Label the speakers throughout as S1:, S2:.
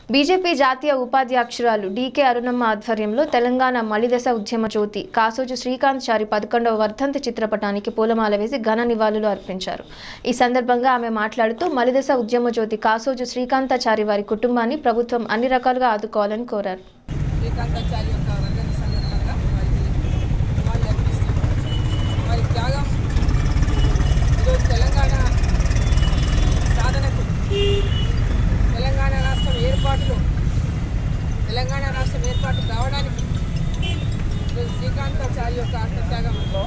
S1: BJP జాతీయ ఉపాధ్యక్షురాలు DK Arunamma ఆధ్వర్యంలో తెలంగాణ మలిదశ ఉద్యమ జ్యోతి కాసోజు శ్రీకాంత్ చారి పదకొండవ వర్ధంతి చిత్రపటానికి పూలమాల వేసి ఘన నివాళులు అర్పించారు ఈ సందర్భంగా ఆమె మాట్లాడుతూ మలిదశ ఉద్యమ జ్యోతి కాసోజు శ్రీకాంతాచారి వారి కుటుంబాన్ని ప్రభుత్వం అన్ని రకాలుగా ఆదుకోవాలని కోరారు
S2: శ్రీకాంతాచార్య యొక్క వర్ధంతి సందర్భంగా వారికి నివాళులు అర్పిస్తున్నాం వారి త్యాగం ఈరోజు తెలంగాణ సాధనకు తెలంగాణ రాష్ట్రం ఏర్పాటులో తెలంగాణ రాష్ట్రం ఏర్పాటు కావడానికి ఈరోజు శ్రీకాంతాచార్య యొక్క ఆత్మత్యాగంలో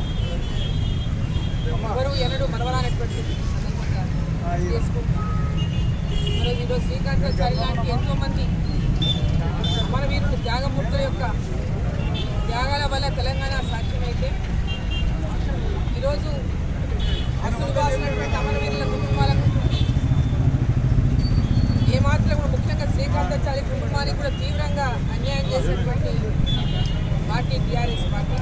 S2: ఎవరు ఎన్నడూ మరవరానటువంటి సందర్భంగా చేసుకుంటున్నాం ఈరోజు ఈరోజు శ్రీకాంతాచార్య లాంటి ఎంతోమంది అమరవీరుడు త్యాగమూర్తుల యొక్క త్యాగాల వల్ల తెలంగాణ సాధ్యమైతే ఈరోజు అసలు బాసినటువంటి అమరవీరుల కుటుంబాలకు ఏమాత్రం కూడా ముఖ్యంగా శ్రీకాంతాచార్య కుటుంబానికి కూడా తీవ్రంగా అన్యాయం చేసినటువంటి పార్టీ టీఆర్ఎస్ పార్టీ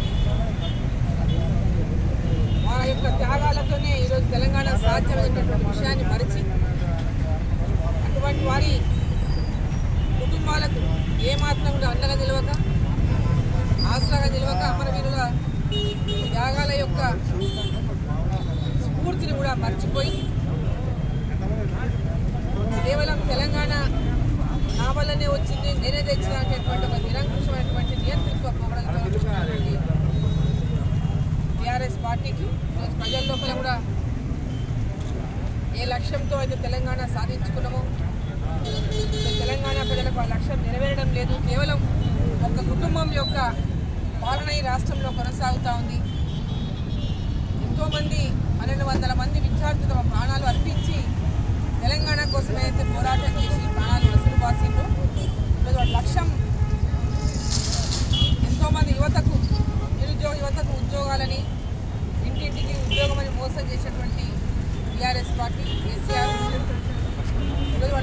S2: వారి యొక్క త్యాగాలతోనే ఈరోజు తెలంగాణ సాధ్యమైనటువంటి విషయాన్ని మరిచి అటువంటి వారి కుటుంబాలకు ఏమాత్రం కూడా అండగా నిలవక ఆసరాగా నిలవక అమరవీరుల త్యాగాల యొక్క స్ఫూర్తిని కూడా మర్చిపోయి కేవలం తెలంగాణ నా వల్లనే వచ్చింది నేనే తెచ్చినటువంటి ఒక నిరంకుశమైనటువంటి నియంత్రిత్వ పోవడంతో టీఆర్ఎస్ పార్టీకి ఈరోజు ప్రజల లోపల కూడా ఏ లక్ష్యంతో అయితే తెలంగాణ సాధించుకున్నామో తెలంగాణ ప్రజలకు ఆ లక్ష్యం నెరవేరడం లేదు కేవలం ఒక కుటుంబం యొక్క పాలన ఈ రాష్ట్రంలో కొనసాగుతూ ఉంది ఎంతోమంది పన్నెండు వందల మంది విద్యార్థులు తమ ప్రాణాలు అర్పించి తెలంగాణ కోసం అయితే పోరాటం చేసి ప్రాణాలు వసూలు బాసిండ్రు ఈరోజు వాళ్ళ లక్ష్యం ఎంతోమంది యువతకు నిరుద్యోగ యువతకు ఉద్యోగాలని ఇంటింటికి ఉద్యోగం అని మోసం చేసేటువంటి టీఆర్ఎస్ పార్టీ కేసీఆర్ ఈరోజు వాళ్ళ